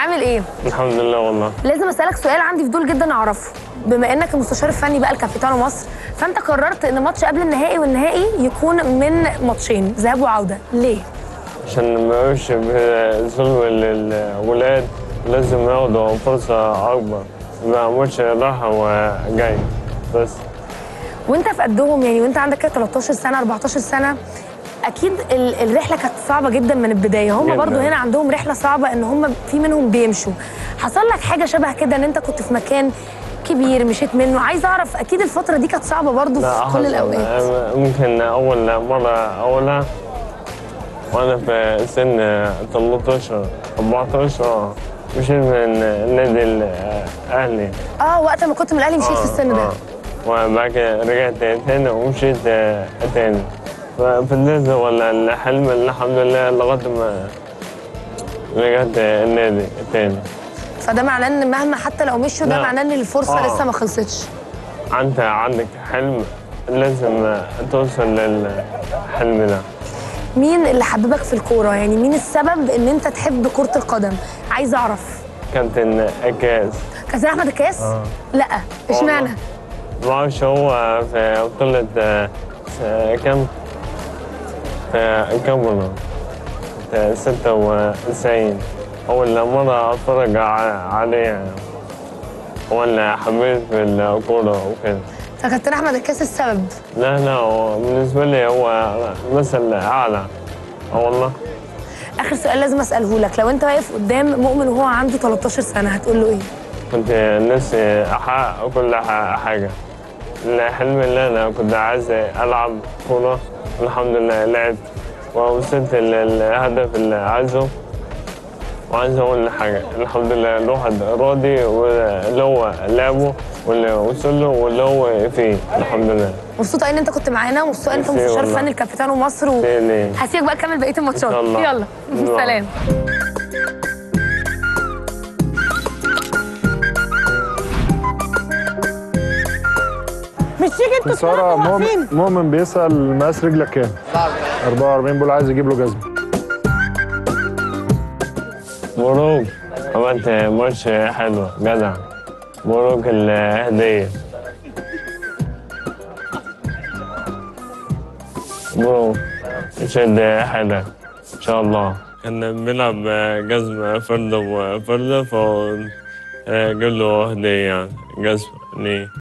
عامل ايه الحمد لله والله لازم اسالك سؤال عندي فضول جدا اعرفه بما انك المستشار الفني بقى لكابيتانو مصر فانت قررت ان ماتش قبل النهائي والنهائي يكون من ماتشين ذهاب وعوده ليه عشان ما يبقاش ظلم للولاد لازم ياخدوا فرصة أكبر ما ماتش راحة وجاي بس وانت في قدهم يعني وانت عندك كده 13 سنه 14 سنه اكيد ال- الرحله كانت صعبه جدا من البدايه هم جداً. برضو هنا عندهم رحله صعبه ان هم في منهم بيمشوا حصل لك حاجه شبه كده ان انت كنت في مكان كبير مشيت منه عايز اعرف اكيد الفتره دي كانت صعبه برضو في لا كل حصل. الاوقات ممكن أول مرة أولها وأنا في سن 13 14 مشيت من النادي الأهلي اه وقت ما كنت من الاهلي مشيت في السن ده وبعد كده رجعت تاني ومشيت تاني ففضلت ولا الحلم الحمد لله لغاية ما رجعت النادي التاني فده معناه ان مهما حتى لو مشوا ده لا. معناه ان الفرصه آه. لسه ما خلصتش أنت عندك حلم لازم توصل للحلم ده مين اللي حببك في الكوره يعني مين السبب ان انت تحب كره القدم عايز اعرف كابتن أكاس كابتن احمد الكاس لا اشمعنى معرفش هو في بطولة آه، س- كام في كاميرون في ستة وتسعين أول مرة أتفرج ع- عليه هو اللي حبيت في الكورة وكده فكابتن احمد الكاس السبب لا لا هو بالنسبة لي هو مثل أعلى آه والله اخر سؤال لازم اساله لك لو انت واقف قدام مؤمن وهو عنده 13 سنه هتقول له ايه كنت نفسي أحقق كل ح- حاجة الحلم اللي أنا كنت عايز ألعب كورة الحمد لله لعبت ووصلت للهدف اللي عايزه وعايز أقول حاجة الحمد لله الواحد راضي واللي هو لعبه واللي وصل له واللي هو فيه الحمد لله مبسوطه ان انت كنت معانا ومبسوطه ان انت ميرسي مستشار والله. فني الكابيتانو مصر و... تاني هسيبك بقى تكمل بقيه الماتشات إن شاء الله. يلا الله. سلام مش تيجي انتوا سارة الثلاثه مؤمن, واقفين مؤمن بيسأل مقاس رجلك كام؟ 44 بيقول عايز يجيب له جزمة مبروك عملت ماتش حلو جدع مبروك الهدية مبروك شد حلو إن شاء الله كان بيلعب جزمة فردة وفردة فجاب له هدية يعني جزمة ليه